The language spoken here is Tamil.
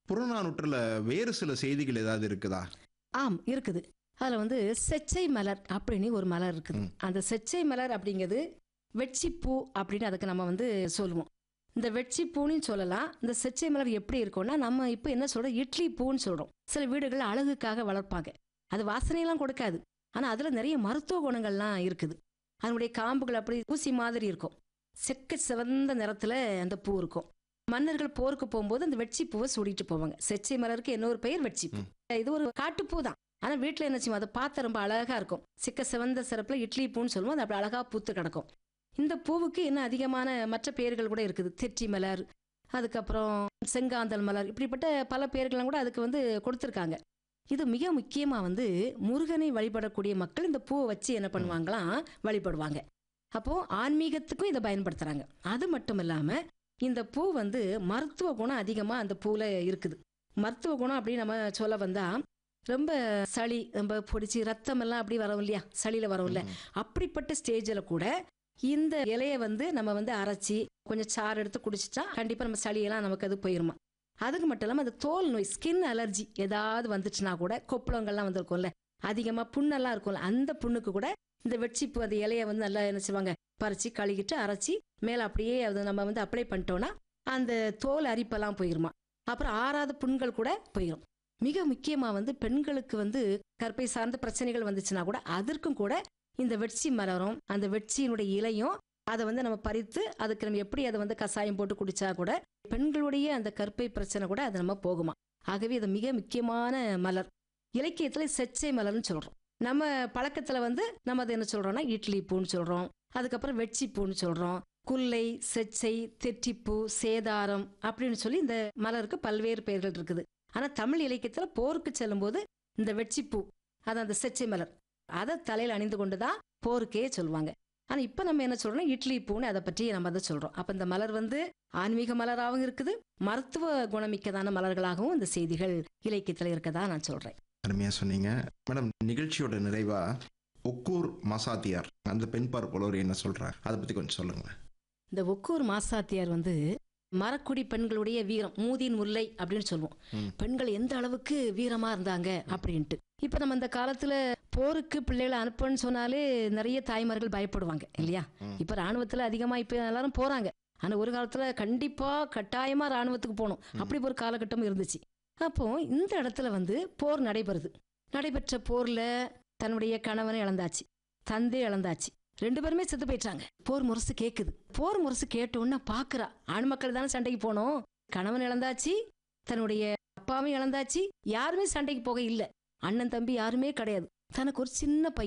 புறநானூற்றுல வேறு சில செய்திகள் ஏதாவது இருக்குதா ஆம் இருக்குது அதில் வந்து செச்சை மலர் அப்படின்னு ஒரு மலர் இருக்குது ம். அந்த செச்சை மலர் அப்படிங்கிறது வெட்சிப்பூ அப்படின்னு அதுக்கு நம்ம வந்து சொல்லுவோம் இந்த வெட்சிப்பூன்னு சொல்லலாம் இந்த செச்சை மலர் எப்படி இருக்கும்னா நம்ம இப்போ என்ன சொல்றோம் இட்லி பூன்னு சொல்றோம் சில வீடுகளில் அழகுக்காக வளர்ப்பாங்க அது வாசனையெல்லாம் கொடுக்காது ஆனால் அதில் நிறைய மருத்துவ குணங்கள்லாம் இருக்குது அதனுடைய காம்புகள் அப்படி ஊசி மாதிரி இருக்கும் செக்க சிவந்த நிறத்துல அந்த பூ இருக்கும் மன்னர்கள் போருக்கு போகும்போது அந்த வெட்சி பூவை சூடிட்டு போவாங்க செச்சை மலருக்கு இன்னொரு பெயர் வெட்சி பூ இது ஒரு காட்டுப்பூ தான் ஆனா வீட்டுல என்ன செய்வோம் அதை பார்த்த ரொம்ப அழகா இருக்கும் சிக்க சிவந்த சிறப்புல இட்லி பூன்னு சொல்லுவோம் அது அப்படி அழகா பூத்து கிடக்கும் இந்த பூவுக்கு இன்னும் அதிகமான மற்ற பெயர்கள் கூட இருக்குது தெற்றி மலர் அதுக்கப்புறம் செங்காந்தல் மலர் இப்படிப்பட்ட பல பெயர்கள்லாம் கூட அதுக்கு வந்து கொடுத்துருக்காங்க இது மிக முக்கியமா வந்து முருகனை வழிபடக்கூடிய மக்கள் இந்த பூவை வச்சு என்ன பண்ணுவாங்களாம் வழிபடுவாங்க அப்போ ஆன்மீகத்துக்கும் இதை பயன்படுத்துறாங்க அது மட்டும் இல்லாம இந்த பூ வந்து மருத்துவ குணம் அதிகமா அந்த பூல இருக்குது மருத்துவ குணம் அப்படின்னு நம்ம சொல்ல வந்தா ரொம்ப சளி ரொம்ப பிடிச்சி ரத்தம் எல்லாம் அப்படி வரும் இல்லையா சளியில வரும்ல ம். அப்படிப்பட்ட ஸ்டேஜில் கூட இந்த இலையை வந்து நம்ம வந்து அரைச்சி கொஞ்சம் சாறு எடுத்து குடிச்சிட்டா கண்டிப்பா நம்ம சளியெல்லாம் நமக்கு அது போயிருமா அதுக்கு மட்டும் இல்லாமல் அந்த தோல் நோய் ஸ்கின் அலர்ஜி ஏதாவது வந்துச்சுன்னா கூட கொப்பளங்கள்லாம் வந்திருக்கும்ல அதிகமாக புண்ணெல்லாம் இருக்கும்ல அந்த புண்ணுக்கு கூட இந்த வெட்சிப்பு அந்த இலையை வந்து நல்லா என்ன செய்வாங்க பறிச்சு கழுகிட்டு அரைச்சி மேலே அப்படியே அது நம்ம வந்து அப்ளை பண்ணிட்டோம்னா அந்த தோல் அரிப்பெல்லாம் போயிருமா அப்புறம் ஆறாத புண்கள் கூட போயிடும் மிக முக்கியமாக வந்து பெண்களுக்கு வந்து கற்பை சார்ந்த பிரச்சனைகள் வந்துச்சுன்னா கூட அதற்கும் கூட இந்த வெட்சி மலரும் அந்த வெட்சியினுடைய இலையும் அதை வந்து நம்ம பறித்து அதுக்கு நம்ம எப்படி அதை வந்து கஷாயம் போட்டு குடிச்சா கூட பெண்களுடைய அந்த கற்பை பிரச்சனை கூட அது நம்ம போகுமா ஆகவே இது மிக முக்கியமான மலர் இலக்கியத்துல செச்சை மலர்னு சொல்றோம் நம்ம பழக்கத்துல வந்து நம்ம அதை என்ன சொல்றோம்னா இட்லி பூன்னு சொல்றோம் அதுக்கப்புறம் வெட்சி பூன்னு சொல்றோம் குல்லை செச்சை தெற்றிப்பூ சேதாரம் அப்படின்னு சொல்லி இந்த மலருக்கு பல்வேறு பெயர்கள் இருக்குது ஆனா தமிழ் இலக்கியத்துல போருக்கு செல்லும்போது இந்த வெட்சிப்பூ அது அந்த செச்சை மலர் அதை தலையில் அணிந்து கொண்டு தான் போருக்கே சொல்லுவாங்க ஆனா இப்ப நம்ம என்ன சொல்றோம் இட்லி பூன்னு அதை பற்றி நம்ம அதை சொல்றோம் அப்ப இந்த மலர் வந்து ஆன்மீக மலராகவும் இருக்குது மருத்துவ குணமிக்கதான மலர்களாகவும் இந்த செய்திகள் இலக்கியத்துல இருக்கதா நான் சொல்றேன் அருமையா சொன்னீங்க மேடம் நிகழ்ச்சியோட நிறைவா ஒக்கூர் மசாத்தியார் அந்த பெண் பார்ப்பவர் என்ன சொல்றாங்க அதை பத்தி கொஞ்சம் சொல்லுங்க இந்த ஒக்கூர் மாசாத்தியார் வந்து மரக்குடி பெண்களுடைய வீரம் மூதின் முல்லை அப்படின்னு சொல்லுவோம் ம். பெண்கள் எந்த அளவுக்கு வீரமா இருந்தாங்க அப்படின்ட்டு இப்ப நம்ம இந்த காலத்துல போருக்கு பிள்ளைகளை அனுப்புன்னு சொன்னாலே நிறைய தாய்மார்கள் பயப்படுவாங்க இல்லையா ம். இப்ப ராணுவத்துல அதிகமா இப்ப எல்லாரும் போறாங்க ஆனா ஒரு காலத்துல கண்டிப்பா கட்டாயமா ராணுவத்துக்கு போகணும் அப்படி ஒரு காலகட்டம் இருந்துச்சு அப்போ இந்த இடத்துல வந்து போர் நடைபெறுது நடைபெற்ற போர்ல தன்னுடைய கணவனை இழந்தாச்சு தந்தை இழந்தாச்சு ரெண்டு பேருமே செத்து போயிட்டாங்க போர் முரசு கேக்குது போர் முரசு கேட்டோன்னு பாக்குறா ஆண் மக்கள் தானே சண்டைக்கு போனோம் கணவன் இழந்தாச்சு தன்னுடைய அப்பாவும் இழந்தாச்சு யாருமே சண்டைக்கு போக இல்ல அண்ணன் தம்பி யாருமே கிடையாது தனக்கு ஒரு சின்ன பையன்